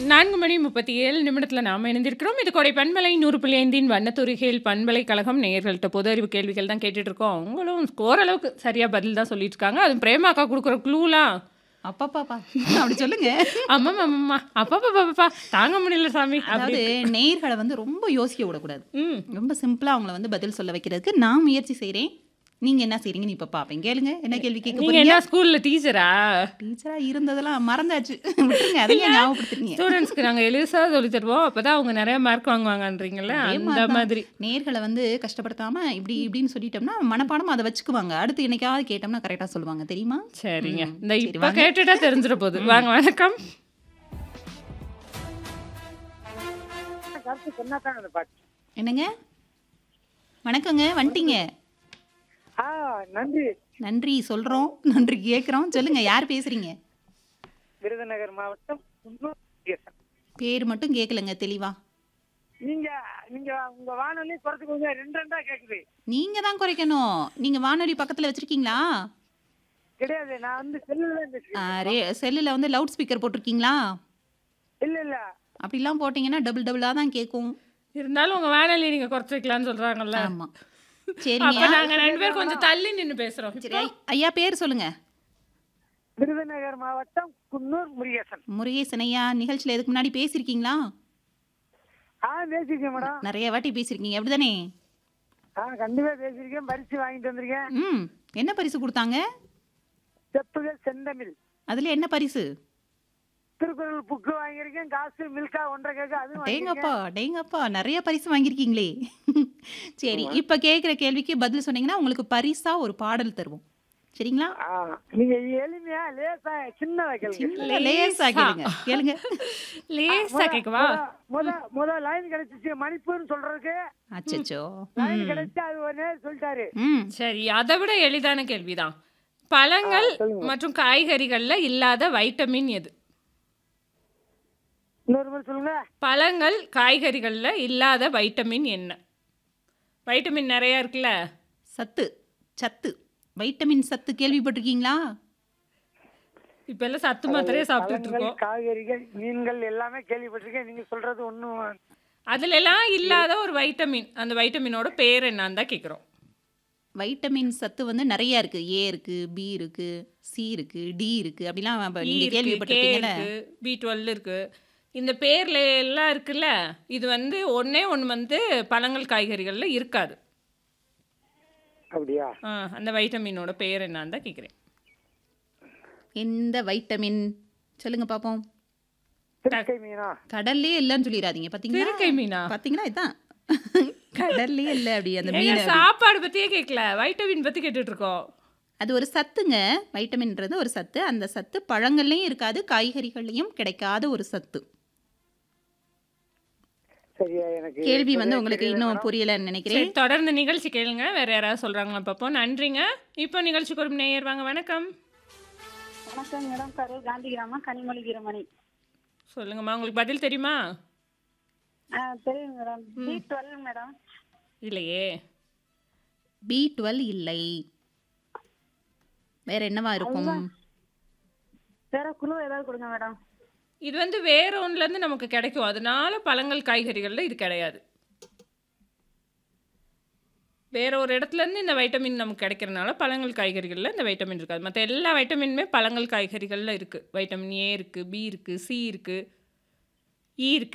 நான்கு மணி முப்பத்தி ஏழு நிமிடத்தில் நாம் இணைந்திருக்கிறோம் இது கொடை பண்பலை நூறு புள்ளி ஐந்தின் வண்ணத்துறைகள் பண்பலைக்கழகம் நேயர்கள்ட்ட பொது அறிவு கேள்விகள் தான் கேட்டுட்டு இருக்கோம் அவங்களும் ஓரளவுக்கு சரியாக பதில் தான் சொல்லிட்டு இருக்காங்க அதுவும் பிரேமாக்கா கொடுக்குற க்ளூலாம் அப்பாப்பாப்பா அப்படி சொல்லுங்க அம்மா அம்மா அப்பா பாப்பா பாப்பா தாங்க முடியல சாமி அதாவது நேர்களை வந்து ரொம்ப யோசிக்க விடக்கூடாது ம் ரொம்ப சிம்பிளா அவங்கள வந்து பதில் சொல்ல வைக்கிறதுக்கு நான் முயற்சி செய்றேன் நீங்க என்ன செய்றீங்கன்னு இப்ப பாப்பேன் கேளுங்க என்ன கேள்வி கேட்க நீங்க போறீங்க என்ன ஸ்கூல்ல டீச்சரா டீச்சரா இருந்ததெல்லாம் மறந்தாச்சு விட்டுருங்க அதையும் ஞாபகப்படுத்துறீங்க ஸ்டூடெண்ட்ஸ்க்கு நாங்க எலிசா சொல்லி தருவோம் அப்பதான் அவங்க நிறைய மார்க் வாங்குவாங்கன்றீங்கல்ல அதே அந்த மாதிரிதான். மாதிரி நேர்களை வந்து கஷ்டப்படுத்தாம இப்படி இப்படின்னு சொல்லிட்டோம்னா மனப்பாடம் அதை வச்சுக்குவாங்க அடுத்து என்னைக்காவது கேட்டோம்னா கரெக்டா சொல்லுவாங்க தெரியுமா சரிங்க ம், இந்த சரி, இப்ப வாங்க. கேட்டுட்டா தெரிஞ்சிட போகுது வாங்க வணக்கம் கருத்து சொன்னாதான் அந்த பாட்டு என்னங்க வணக்கங்க வந்துட்டீங்க ஆ நன்றி நன்றி சொல்றோம் நன்றி கேக்குறோம் சொல்லுங்க யார் பேசுறீங்க விருதுநகர் மாவட்டம் குன்னூர் முருகேசன். பேர் மட்டும் கேட்கலங்க தெளிவா நீங்க நீங்க உங்க வானொலி குறைச்சுக்கோங்க ரெண்டு ரெண்டா கேக்குது நீங்க தான் குறைக்கணும் நீங்க வானொலி பக்கத்துல வச்சிருக்கீங்களா கிடையாது நான் வந்து செல்லுல தான் பேசுறேன் செல்லில் வந்து லவுட் ஸ்பீக்கர் போட்டிருக்கீங்களா இல்ல இல்ல அப்படிலாம் போட்டிங்கன்னா டபுள் டபுளாக தான் கேட்கும் இருந்தாலும் உங்க வேலையில நீங்க குறைச்சு வைக்கலாம்னு சொல்றாங்கல்ல ஆமா அப்ப சரிங்க நாங்க ரெண்டு பேரும் கொஞ்சம் தள்ளி நின்னு பேசுறோம் சரி ஐ- ஐயா பேர் சொல்லுங்க விருதுநகர் மாவட்டம் குன்னூர் முருகேசன் முருகேசன் ஐயா நிகழ்ச்சியில் இதுக்கு முன்னாடி பேசியிருக்கீங்களா ஆ பேசிருக்கேன் மேடம் நிறைய வாட்டி பேசியிருக்கீங்க அப்படிதானே ஆ கண்டிப்பா பேசிருக்கேன் பரிசு வாங்கிட்டு வந்திருக்கேன் ம் என்ன பரிசு கொடுத்தாங்க செப்புகள் செந்தமிழ் அதுல என்ன பரிசு திருக்குறள் புக்கு வாங்கியிருக்கேன் காசு மில்கா ஒன்றரை கேக்கு அதுவும் வாங்கியிருக்கேன் டேங்கப்பா டேங்கப்பா நிறைய பரிசு வாங்கியிருக்கீங்களே சரி இப்போ கேட்குற கேள்விக்கு பதில் சொன்னீங்கன்னா உங்களுக்கு பரிசா ஒரு பாடல் தருவோம் சரிங்களா ஆ, நீங்க எளிமையா லேசா சின்னதா கேளுங்க சின்ன லேசா கேளுங்க கேளுங்க லேசா கேட்கவா முத முத லைன் கிடைச்சிச்சு மணிப்பூர்னு சொல்றதுக்கு அச்சச்சோ லைன் கிடைச்சு அது ஒரு நேரம் சொல்லிட்டாரு ம் சரி அதை விட எளிதான கேள்விதான் பழங்கள் மற்றும் காய்கறிகள்ல இல்லாத வைட்டமின் எது இன்னொரு முறை சொல்லுங்க பழங்கள் காய்கறிகள்ல இல்லாத வைட்டமின் என்ன வைட்டமின் நிறைய இருக்குல்ல சத்து சத்து வைட்டமின் சத்து கேள்விப்பட்டிருக்கீங்களா இப்ப எல்லாம் சத்து மாத்திரையே சாப்பிட்டுட்டு பழங்கள் இருக்கோம் காய்கறிகள் மீன்கள் எல்லாமே கேள்விப்பட்டிருக்கேன் நீங்க சொல்றது ஒண்ணும் அதுல எல்லாம் இல்லாத ஒரு வைட்டமின் அந்த வைட்டமினோட பேர் என்னன்னு தான் கேக்குறோம் வைட்டமின் சத்து வந்து நிறைய இருக்கு ஏ இருக்கு பி இருக்கு சி இருக்கு டி இருக்கு அப்படிலாம் அப்ப E நீங்க இருக்கு, K கேள்விப்பட்டிருப்பீங்கல்ல இருக்கு பி டுவெல் இருக்கு இந்த பேர்ல எல்லாம் இருக்குல்ல இது வந்து ஒண்ணே ஒன்று வந்து பழங்கள் காய்கறிகள்ல இருக்காது அப்படியா ஆ, அந்த வைட்டமினோட பேர் என்னன்னு தான் கேட்குறேன் எந்த வைட்டமின் சொல்லுங்க பாப்போம் திருக்கை மீனா கடல்லே இல்லைன்னு சொல்லிடாதீங்க பாத்தீங்களா திருக்கை மீனா பாத்தீங்களா இதான் கடல்லே இல்லை அப்படி அந்த ஏங்க, மீன் சாப்பாடு பத்தியே கேட்கல வைட்டமின் பத்தி கேட்டுட்டு இருக்கோம் அது ஒரு சத்துங்க வைட்டமின்ன்றது ஒரு சத்து அந்த சத்து பழங்கள்லையும் இருக்காது காய்கறிகள்லையும் கிடைக்காத ஒரு சத்து சரியா எனக்கு கேள்வி வந்து சரியா உங்களுக்கு தெரியல இன்னும் மேடம். புரியலன்னு நினைக்கிறேன் சரி தொடர்ந்து நிகழ்ச்சி கேளுங்க வேற யாராவது சொல்றாங்களா பார்ப்போம் நன்றிங்க இப்போ நிகழ்ச்சிக்கு ஒரு நேயர் வாங்க வணக்கம் வணக்கம் மேடம் கரூர் காந்தி கிராமம் கனிமொழி வீரமணி சொல்லுங்கம்மா உங்களுக்கு பதில் தெரியுமா ஆ தெரியும் மேடம் பி டுவெல் மேடம் இல்லையே பி டுவெல் இல்லை வேற என்னவா இருக்கும் வேற குழு ஏதாவது கொடுங்க மேடம் இது வந்து வேற ஒண்ணுல இருந்து நமக்கு கிடைக்கும் அதனால பழங்கள் காய்கறிகள்ல இது கிடையாது வேற ஒரு இடத்துல இருந்து இந்த வைட்டமின் நமக்கு கிடைக்கிறனால பழங்கள் காய்கறிகள்ல இந்த வைட்டமின் இருக்காது மற்ற எல்லா வைட்டமினுமே பழங்கள் காய்கறிகள்ல இருக்கு வைட்டமின் ஏ இருக்கு பி இருக்கு சி இருக்கு இ இருக்கு